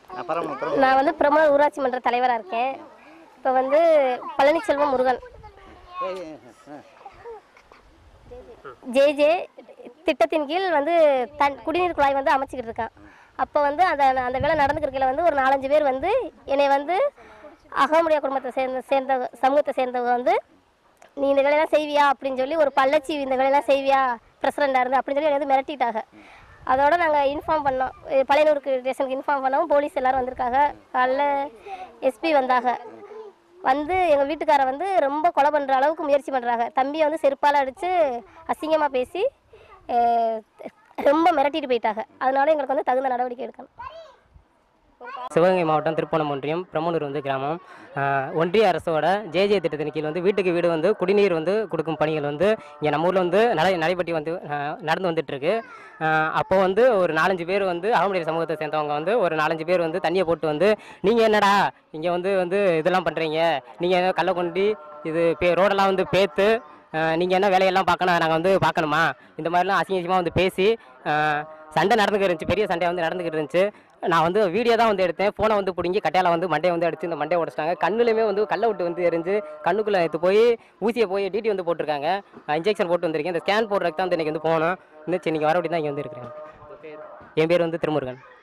அப்புறம் அப்புறம் நான் வந்து பிரமண ஊராட்சி மன்ற தலைவராக இருக்கேன் இப்போ வந்து பழனிச்செல்வம் முருகன் ஜே ஜே திட்டத்தின் கீழ் வந்து தன் குடிநீர் குழாய் வந்து அமைச்சிக்கிட்டு இருக்கான் அப்போ வந்து அந்த அந்த வேலை நடந்துக்கிறதுல வந்து ஒரு நாலஞ்சு பேர் வந்து என்னை வந்து அகமுடியா குடும்பத்தை சேர்ந்த சேர்ந்த சமூகத்தை சேர்ந்தவங்க வந்து நீ இந்த வேலையெல்லாம் செய்வியா அப்படின்னு சொல்லி ஒரு பள்ளச்சி இந்த வேலையெல்லாம் செய்வியா பிரசிடண்டாக இருந்து அப்படின்னு சொல்லி என்னை வந்து மிரட்டிட்டாங்க அதோட நாங்கள் இன்ஃபார்ம் பண்ணோம் அஹ் பழையனூருக்கு ஸ்டேஷனுக்கு இன்ஃபார்ம் பண்ணவும் போலீஸ் எல்லாரும் வந்திருக்காங்க காலைல எஸ்பி வந்தாங்க வந்து எங்கள் வீட்டுக்காரை வந்து ரொம்ப கொலை பண்ணுற அளவுக்கு முயற்சி பண்ணுறாங்க தம்பியை வந்து செருப்பால் அடித்து அசிங்கமாக பேசி அஹ், ரொம்ப மிரட்டிட்டு போயிட்டாங்க அதனால எங்களுக்கு வந்து தகுந்த நடவடிக்கை எடுக்கணும் சிவகங்கை மாவட்டம் திருப்பணம் ஒன்றியம் பிரமனூர் வந்து கிராமம் ஆஹ் ஒன்றிய அரசோட ஜேஜே திட்டத்தின் கீழ் வந்து வீட்டுக்கு வீடு வந்து குடிநீர் வந்து கொடுக்கும் பணிகள் வந்து இங்கே நம்ம ஊரில் வந்து நடை நடைபெற்றி வந்து ஆஹ் நடந்து வந்துட்டுருக்கு அப்போ வந்து ஒரு நாலஞ்சு பேர் வந்து அகமுடைய சமூகத்தை சேர்ந்தவங்க வந்து ஒரு நாலஞ்சு பேர் வந்து தண்ணியை போட்டு வந்து நீங்கள் என்னடா இங்கே வந்து வந்து இதெல்லாம் பண்ணுறீங்க நீங்கள் கள்ள கொண்டு இது பே ரோடெல்லாம் வந்து பேத்து நீங்கள் என்ன வேலையெல்லாம் பார்க்கணும் நாங்கள் வந்து பார்க்கணுமா இந்த மாதிரிலாம் அசிங்க அசிங்கமாக வந்து பேசி ஆஹ் சண்டை நடந்துக்கிட்டு இருந்துச்சு பெரிய சண்டை வந்து நடந்துக்கிட்டு இருந்துச்சு நான் வந்து வீடியோ தான் வந்து எடுத்தேன் ஃபோனை வந்து பிடுங்கி கட்டையால வந்து மண்டையை வந்து அடிச்சு இந்த மண்டையை உடச்சிட்டாங்க கண்ணுலையுமே வந்து கல்லை விட்டு வந்து எரிஞ்சு கண்ணுக்குள்ளே எடுத்து போய் ஊசியை போய் டிடி வந்து போட்டிருக்காங்க இன்ஜெக்ஷன் போட்டு வந்திருக்கேன் இந்த ஸ்கேன் போடுறதுக்கு தான் வந்து இன்னைக்கு வந்து போகணும் இன்னும் இன்னைக்கு வரபடி தான் இங்கே வந்து இருக்கிறேன் என் பேர் வந்து திருமுருகன்